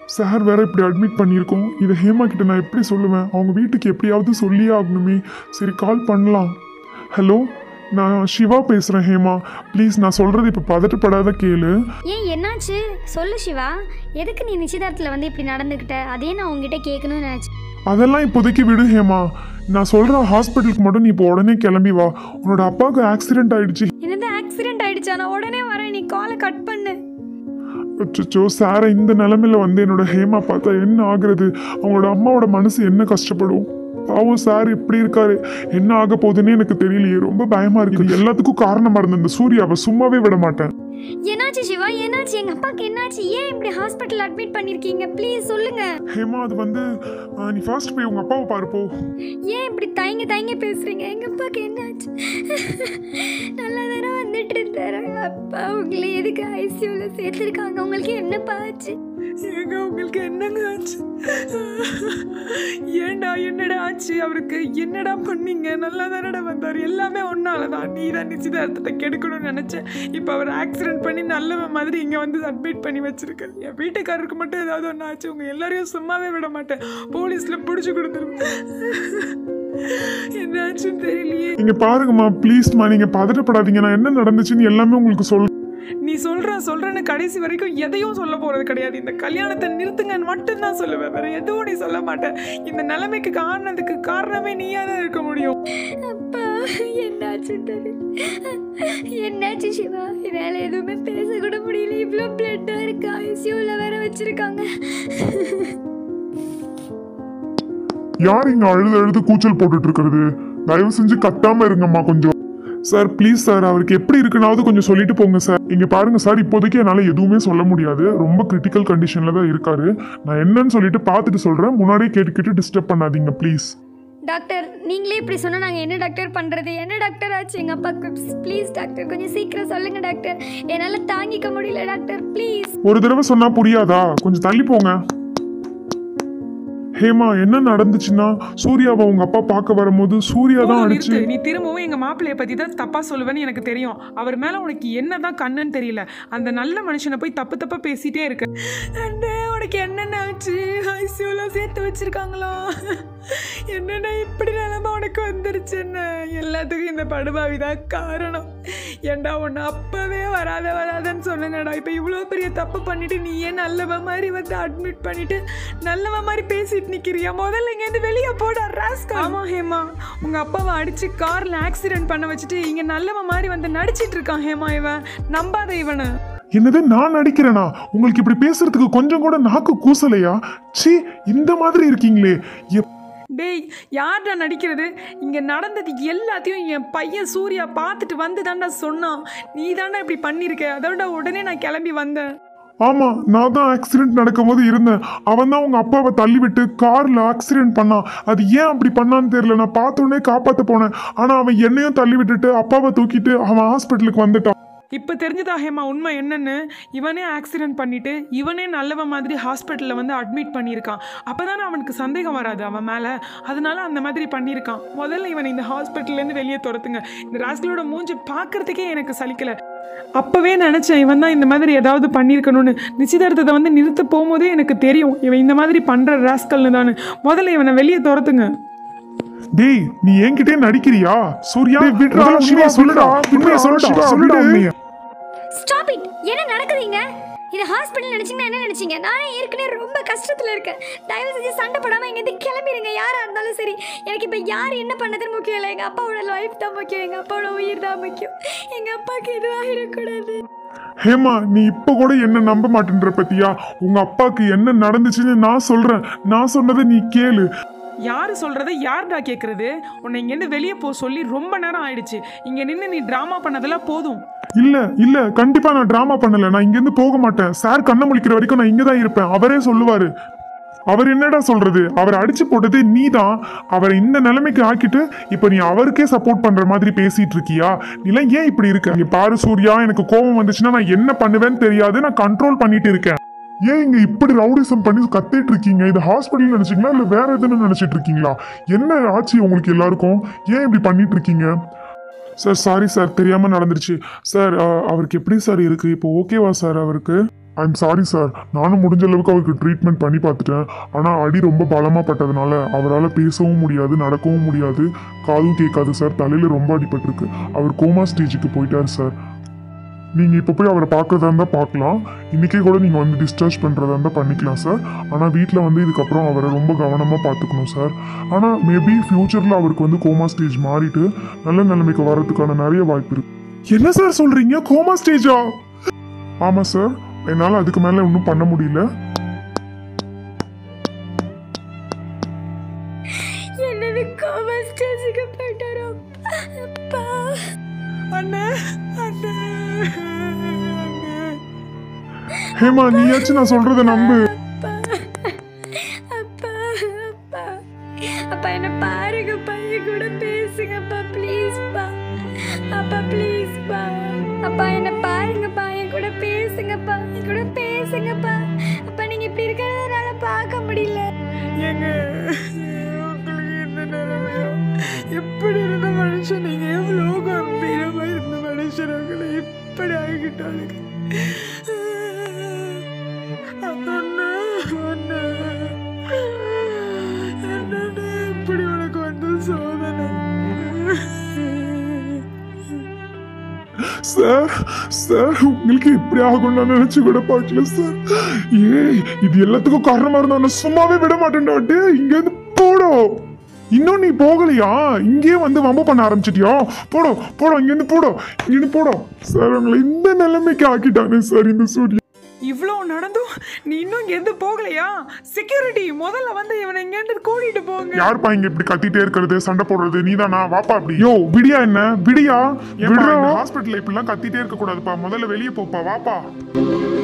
Sir வேற இப்படி admit பண்ணியிருக்கோம் இதை ஹேமா கிட்ட நான் எப்படி சொல்லுவேன் அவங்க வீட்டுக்கு எப்படியாவது சொல்லியே ஆகணுமே சரி கால் பண்ணலாம் ஹலோ நான் சிவா பேசுகிறேன் ஹேமா ப்ளீஸ் நான் சொல்கிறது இப்போ பதட்டப்படாத கேளு ஏன் என்னாச்சு சொல்லு சிவா எதுக்கு நீ நிச்சயதார்த்தத்தில் வந்து இப்படி நடந்துக்கிட்ட அதே நான் உங்ககிட்ட கேட்கணும்னு நினச்சேன் அதெல்லாம் இப்போதைக்கு விடு ஹேமா நான் சொல்கிற ஹாஸ்பிட்டலுக்கு மட்டும் நீ இப்போ உடனே கிளம்பி வா உன்னோட அப்பாவுக்கு ஆக்சிடென்ட் ஆயிடுச்சு என்னது ஆக்சிடென்ட் ஆயிடுச்சா நான் உடனே வரேன் நீ காலை கட் பண்ணு அச்சோ சாரை இந்த நிலமையில வந்து என்னோட ஹேமா பார்த்தா என்ன ஆகுறது அவங்களோட அம்மாவோட மனசு என்ன கஷ்டப்படும் பாவம் சார் இப்படி இருக்காரு என்ன ஆக போகுதுன்னு எனக்கு தெரியலையே ரொம்ப பயமா இருக்கு இது எல்லாத்துக்கும் காரணமா இருந்த இந்த சூர்யாவை சும்மாவே விட மாட்டேன் என்னாச்சு சிவா என்னாச்சு எங்கள் அப்பாவுக்கு என்னாச்சு ஏன் இப்படி ஹாஸ்பிட்டல் அட்மிட் பண்ணியிருக்கீங்க ப்ளீஸ் சொல்லுங்க ஹேமா அது வந்து அஹ், நீ ஃபர்ஸ்ட் போய் உங்க அப்பாவை பாரு போ ஏன் இப்படி தயங்கி தயங்கி பேசுறீங்க எங்கள் அப்பாவுக்கு என்னாச்சு நல்லா தானே வந்துட்டு இருந்தாரு அப்பா உங்களை எதுக்கு ஐசியூவில் சேர்த்துருக்காங்க உங்களுக்கு என்னப்பா ஆச்சு ஏங்க உங்களுக்கு என்னங்க ஆச்சு ஏன்டா என்னடா ஆச்சு அவருக்கு என்னடா பண்ணீங்க நல்லா தானடா வந்தார் எல்லாமே ஒன்னால தான் நீ தான் நிச்சயதார்த்தத்தை கெடுக்கணும்னு நினச்சேன் இப்போ அவர் ஆக்சிடென்ட் பண்ணி நல்லவன் மாதிரி இங்கே வந்து அட்மிட் பண்ணி வச்சிருக்க என் வீட்டுக்காரருக்கு மட்டும் ஏதாவது ஒன்று ஆச்சு உங்கள் எல்லாரையும் சும்மாவே விட மாட்டேன் போலீஸில் பிடிச்சி கொடுத்துருவேன் என்னாச்சுன்னு தெரியலையே நீங்க பாருங்கம்மா ப்ளீஸ்மா நீங்க பதட்டப்படாதீங்க நான் என்ன நடந்துச்சுன்னு எல்லாமே உங்களுக்கு சொல்றேன் நீ சொல்ற சொல்றேன்னு கடைசி வரைக்கும் எதையும் சொல்ல போறது கிடையாது இந்த கல்யாணத்தை நிறுத்துங்கன்னு மட்டும்தான் சொல்லுவேன் வேற எதுவும் நீ சொல்ல மாட்டேன் இந்த நிலைமைக்கு காரணத்துக்கு காரணமே நீயா தான் இருக்க முடியும் அப்பா என்னாச்சு என்னாச்சு சிவா என்னால் எதுவுமே பேச கூட முடியல இவ்வளோ பிளட்டாக இருக்கு ஐசியூவில் வேற வச்சிருக்காங்க யார் இங்க அழுது அழுது கூச்சல் போட்டுட்டு இருக்கிறது தயவு செஞ்சு கத்தாம இருங்கம்மா கொஞ்சம் சார் ப்ளீஸ் சார் அவருக்கு எப்படி இருக்குனாவது கொஞ்சம் சொல்லிட்டு போங்க சார் இங்க பாருங்க சார் இப்போதைக்கு என்னால எதுவுமே சொல்ல முடியாது ரொம்ப கிரிட்டிக்கல் கண்டிஷன்ல தான் இருக்காரு நான் என்னன்னு சொல்லிட்டு பார்த்துட்டு சொல்றேன் முன்னாடியே கேட்டு கேட்டு டிஸ்டர்ப் பண்ணாதீங்க ப்ளீஸ் டாக்டர் நீங்களே இப்படி சொன்னால் நாங்கள் என்ன டாக்டர் பண்ணுறது என்ன டாக்டர் ஆச்சு எங்கள் அப்பாவுக்கு ப்ளீஸ் டாக்டர் கொஞ்சம் சீக்கிரம் சொல்லுங்கள் டாக்டர் என்னால் தாங்கிக்க முடியல டாக்டர் ப்ளீஸ் ஒரு தடவை சொன்னா புரியாதா கொஞ்சம் தள்ளி போங்க ஹேமா என்ன நடந்துச்சுன்னா சூர்யாவை உங்க அப்பா பார்க்க வரும்போது சூர்யா தான் போதும் அடிச்சு நிறுத்து. நீ திரும்பவும் எங்க மாப்பிள்ளைய பத்தி தான் தப்பா சொல்லுவேன்னு எனக்கு தெரியும் அவர் மேல உனக்கு என்னதான் கண்ணுன்னு தெரியல அந்த நல்ல மனுஷனை போய் தப்பு தப்பா பேசிட்டே இருக்க அண்ணே உனக்கு என்னென்ன ஆச்சு ஐசியூல சேர்த்து வச்சிருக்காங்களா என்னென்ன இப்படி நிலைமை உனக்கு வந்துருச்சு என்ன எல்லாத்துக்கும் இந்த படுபாவி தான் காரணம் ஏண்டா உன்னை அப்பவே வராத வராதன்னு சொன்னேனடா இப்போ இவ்வளோ பெரிய தப்பு பண்ணிட்டு நீ ஏன் நல்லவ மாதிரி வந்து அட்மிட் பண்ணிட்டு நல்லவ மாதிரி பேசிட்டு நிக்கிறியா முதல்ல இங்கேருந்து வெளியே போட ராஸ்கா ஆமா ஹேமா உங்க அப்பாவை அடிச்சு கார்ல ஆக்சிடென்ட் பண்ண வச்சுட்டு இங்க நல்லவ மாதிரி வந்து நடிச்சிட்டு இருக்கான் ஹேமா இவன் நம்பாத இவனை என்னது நான் நடிக்கிறேனா உங்களுக்கு இப்படி பேசுறதுக்கு கொஞ்சம் கூட நாக்கு கூசலையா ச்சீ இந்த மாதிரி இருக்கீங்களே எப்- டேய் யார்டா நடிக்கிறது இங்க நடந்தது எல்லாத்தையும் என் பையன் சூர்யா பார்த்துட்டு வந்து தாண்டா சொன்னான் நீ தாண்டா இப்படி பண்ணியிருக்க அதோட உடனே நான் கிளம்பி வந்தேன் ஆமா நான் தான் ஆக்சிடென்ட் நடக்கும்போது இருந்தேன் அவன் தான் உங்க அப்பாவை தள்ளி விட்டு கார்ல ஆக்சிடென்ட் பண்ணான் அது ஏன் அப்படி பண்ணான்னு தெரியல நான் பார்த்த உடனே காப்பாத்த போனேன் ஆனா அவன் என்னையும் தள்ளி விட்டுட்டு அப்பாவை தூக்கிட்டு அவன் ஹாஸ்பிட்டலுக்கு வந்துட்டான் இப்போ தெரிஞ்சதா ஹேமா உண்மை என்னன்னு இவனே ஆக்சிடென்ட் பண்ணிட்டு இவனே நல்லவன் மாதிரி ஹாஸ்பிட்டலில் வந்து அட்மிட் பண்ணியிருக்கான் அப்போதானே அவனுக்கு சந்தேகம் வராது அவன் மேலே அதனால அந்த மாதிரி பண்ணியிருக்கான் முதல்ல இவனை இந்த ஹாஸ்பிட்டல்லேருந்து வெளியே துரத்துங்க இந்த ராஸ்களோட மூஞ்சி பார்க்கறதுக்கே எனக்கு சலிக்கலை அப்போவே நினச்சேன் இவன் தான் இந்த மாதிரி ஏதாவது பண்ணியிருக்கணும்னு நிச்சயதார்த்தத்தை வந்து நிறுத்த போகும்போதே எனக்கு தெரியும் இவன் இந்த மாதிரி பண்ணுற ராஸ்கல்னு தான் முதல்ல இவனை வெளியே துரத்துங்க டேய் நீ என்கிட்டயே நடிக்கிறியா சூர்யா விடுறா சிவா சொல்லுடா உண்மையை சொல்லுடா சொல்லுடா உண்மையை ஸ்டாப் இட் என்ன நடக்குதுங்க இது ஹாஸ்பிட்டல் நினைச்சீங்கன்னா என்ன நினைச்சீங்க நானே ஏற்கனவே ரொம்ப கஷ்டத்தில் இருக்கேன் தயவு செஞ்சு சண்டை போடாமல் இங்கேருந்து கிளம்பிடுங்க யாராக இருந்தாலும் சரி எனக்கு இப்போ யார் என்ன பண்ணதுன்னு முக்கியம் இல்லை எங்கள் அப்பாவோட லைஃப் தான் முக்கியம் எங்கள் அப்பாவோட உயிர் தான் முக்கியம் எங்கள் அப்பாவுக்கு எதுவும் ஆகிடக்கூடாது ஹேமா நீ இப்ப கூட என்ன நம்ப மாட்டேன்ற பத்தியா உங்க அப்பாக்கு என்ன நடந்துச்சுன்னு நான் சொல்றேன் நான் சொன்னதை நீ கேளு யார் சொல்கிறத யார்டா கேட்குறது உன்னை இங்கேருந்து வெளியே போ சொல்லி ரொம்ப நேரம் ஆயிடுச்சு இங்கே நின்று நீ ட்ராமா பண்ணதெல்லாம் போதும் இல்ல இல்ல கண்டிப்பா நான் டிராமா பண்ணல நான் இங்க இருந்து போக மாட்டேன் சார் கண்ணை முழிக்கிற வரைக்கும் நான் இங்க தான் இருப்பேன் அவரே சொல்லுவாரு அவர் என்னடா சொல்றது அவர் அடிச்சு போட்டது நீ தான் அவரை இந்த நிலைமைக்கு ஆக்கிட்டு இப்போ நீ அவருக்கே சப்போர்ட் பண்ற மாதிரி பேசிட்டு இருக்கியா நீலாம் ஏன் இப்படி இருக்க இங்க பாரு சூர்யா எனக்கு கோபம் வந்துச்சுன்னா நான் என்ன பண்ணுவேன்னு தெரியாது நான் கண்ட்ரோல் பண்ணிட்டு இருக்கேன் ஏன் இங்க இப்படி ரவுடிசம் பண்ணி கத்திட்டு இருக்கீங்க இது ஹாஸ்பிட்டல் நினைச்சீங்களா இல்ல வேற எதுன்னு நினைச்சிட்டு இருக்கீங்களா என்ன ஆச்சு உங்களுக்கு எல்லாருக்கும் ஏன் இப்படி பண்ணிட்டு இருக்கீங்க சார் சாரி சார் தெரியாம நடந்துருச்சு சார் அஹ், அவருக்கு எப்படி சார் இருக்கு இப்போ ஓகேவா சார் அவருக்கு ஐம் சாரி சார் நானும் முடிஞ்ச அளவுக்கு அவருக்கு ட்ரீட்மெண்ட் பண்ணி பார்த்துட்டேன் ஆனால் அடி ரொம்ப பலமாக பட்டதுனால அவரால் பேசவும் முடியாது நடக்கவும் முடியாது காதும் கேட்காது சார் தலையில் ரொம்ப அடிபட்டிருக்கு அவர் கோமா ஸ்டேஜுக்கு போயிட்டார் சார் நீங்கள் இப்போ போய் அவரை பார்க்குறதா இருந்தால் பார்க்கலாம் இன்றைக்கே கூட நீங்கள் வந்து டிஸ்சார்ஜ் பண்ணுறதா இருந்தால் பண்ணிக்கலாம் சார் ஆனால் வீட்டில் வந்து இதுக்கப்புறம் அவரை ரொம்ப கவனமாக பார்த்துக்கணும் சார் ஆனால் மேபி ஃப்யூச்சரில் அவருக்கு வந்து கோமா ஸ்டேஜ் மாறிட்டு நல்ல நிலைமைக்கு வர்றதுக்கான நிறைய வாய்ப்பு இருக்கு என்ன சார் சொல்கிறீங்க கோமா ஸ்டேஜா ஆமாம் சார் என்னால் அதுக்கு மேலே ஒன்றும் பண்ண முடியல என்னது கோமா ஸ்டேஜுக்கு போயிட்டாரோ அப்பா அண்ணே அண்ணே அண்ணே ஹேமா நீயாச்சும் நான் சொல்கிறத நம்பு அப்பா அப்பா அப்பா அப்பா என்ன பாருங்கப்பா என் கூட பேசுங்கப்பா ப்ளீஸ்ப்பா அப்பா ப்ளீஸ்ப்பா அப்பா என்ன பாருங்கப்பா என் கூட பேசுங்கப்பா என் கூட பேசுங்கப்பா அப்பா நீங்க இப்படி இருக்கிறதுனால பார்க்க முடியல ஏங்க உங்களுக்கு என்ன நிலைமையோ எப்படி இருந்த மனுஷன் நீங்க எவ்வளோ கம்பீரமா இருந்த மனுஷன் உங்களை இப்படி ஆகிட்டாளுங்க அண்ணா, அண்ணா. என்னண்ணே இப்படி உனக்கு வந்து சோதனை சார் சார் உங்களுக்கு எப்படி ஆகும் நான் நினைச்சு கூட பார்க்கல சார் ஏய் இது எல்லாத்துக்கும் காரணமா இருந்தா உன்னை சும்மாவே விட மாட்டேன்டா டேய் இங்க இருந்து போடோ இன்னும் நீ போகலையா இங்கேயே வந்து வம்பு பண்ண ஆரம்பிச்சிட்டியா போடோ போடோ இங்க இருந்து போடோ இங்க இருந்து போடோ சார் உங்களை இந்த நிலைமைக்கு ஆக்கிட்டானே சார் இந்த சூரிய இவ்வளோ நடந்தும் நீ இன்னும் இங்கேருந்து போகலையா செக்யூரிட்டி முதல்ல வந்து இவனை இங்கேருந்து கூட்டிட்டு போங்க யாருப்பா இங்க இப்படி கத்திட்டே இருக்கிறது சண்டை போடுறது நீதானா வாப்பா அப்படி யோ விடியா என்ன விடியா விடுறா ஹாஸ்பிட்டல்ல இப்படிலாம் கத்திட்டே இருக்க கூடாதுப்பா முதல்ல வெளியே போப்பா வாப்பா